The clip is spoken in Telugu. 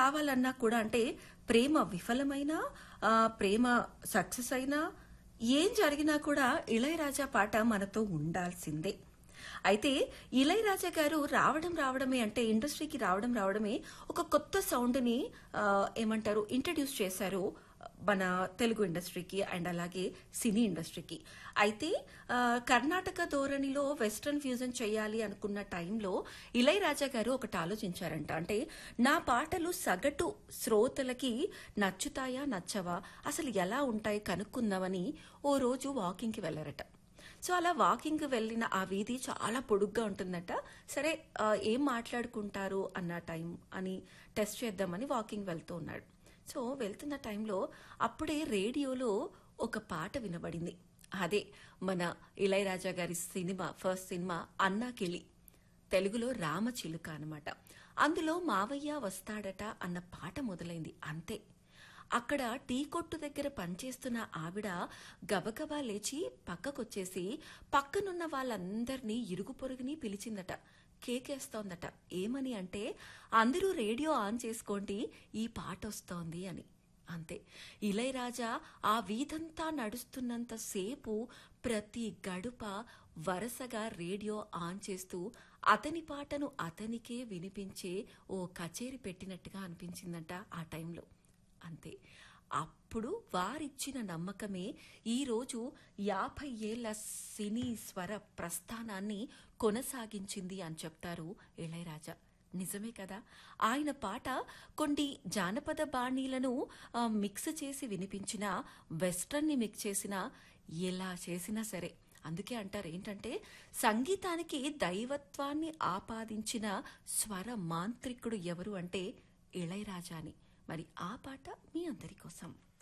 కావాలన్నా కూడా అంటే ప్రేమ విఫలమైనా ఆ, ప్రేమ సక్సెస్ అయినా ఏం జరిగినా కూడా ఇళయరాజా పాట మనతో ఉండాల్సిందే అయితే ఇళయరాజా గారు రావడం రావడమే అంటే ఇండస్ట్రీకి రావడం రావడమే ఒక కొత్త సౌండ్ ని ఆ, ఏమంటారు ఇంట్రడ్యూస్ చేశారు మన తెలుగు ఇండస్ట్రీకి అండ్ అలాగే సినీ ఇండస్ట్రీకి అయితే ఆ, కర్ణాటక ధోరణిలో వెస్ట్రన్ ఫ్యూజన్ చేయాలి అనుకున్న టైంలో ఇళయరాజా గారు ఒకటి ఆలోచించారంట అంటే నా పాటలు సగటు శ్రోతలకి నచ్చుతాయా నచ్చవా అసలు ఎలా ఉంటాయి కనుక్కుందామని ఓ రోజు వాకింగ్కి వెళ్లారట సో అలా వాకింగ్ వెళ్ళిన ఆ వీధి చాలా పొడుగ్గా ఉంటుందట సరే ఆ, ఏం మాట్లాడుకుంటారు అన్న టైం అని టెస్ట్ చేద్దామని వాకింగ్ వెళ్తూ ఉన్నాడు సో వెళ్తున్న టైంలో అప్పుడే రేడియోలో ఒక పాట వినబడింది అదే మన ఇళయరాజా గారి సినిమా ఫస్ట్ సినిమా అన్నా కిళి తెలుగులో రామచిలుక అన్నమాట అందులో మావయ్య వస్తాడట అన్న పాట మొదలైంది అంతే అక్కడ టీ కొట్టు దగ్గర పనిచేస్తున్న ఆవిడ గబగబా లేచి పక్కకొచ్చేసి పక్కనున్న వాళ్ళందర్నీ ఇరుగు పొరుగుని పిలిచిందట కేకేస్తోందట ఏమని అంటే అందరూ రేడియో ఆన్ చేసుకోండి ఈ పాట వస్తోంది అని అంతే ఇళయరాజా ఆ వీధంతా నడుస్తున్నంత సేపు ప్రతి గడుప వరుసగా రేడియో ఆన్ చేస్తూ అతని పాటను అతనికే వినిపించే ఓ కచేరి పెట్టినట్టుగా అనిపించిందంట ఆ టైంలో అంతే అప్పుడు వారిచ్చిన నమ్మకమే ఈరోజు యాభై ఏళ్ల సినీ స్వర ప్రస్థానాన్ని కొనసాగించింది అని చెప్తారు ఇళయరాజా నిజమే కదా ఆయన పాట కొన్ని జానపద బాణీలను ఆ, మిక్స్ చేసి వినిపించిన వెస్ట్రన్ని మిక్స్ చేసిన ఎలా చేసినా సరే అందుకే అంటారు ఏంటంటే సంగీతానికి దైవత్వాన్ని ఆపాదించిన స్వర మాంత్రికుడు ఎవరు అంటే ఇళయరాజా అని మరి ఆ పాట మీ అందరి కోసం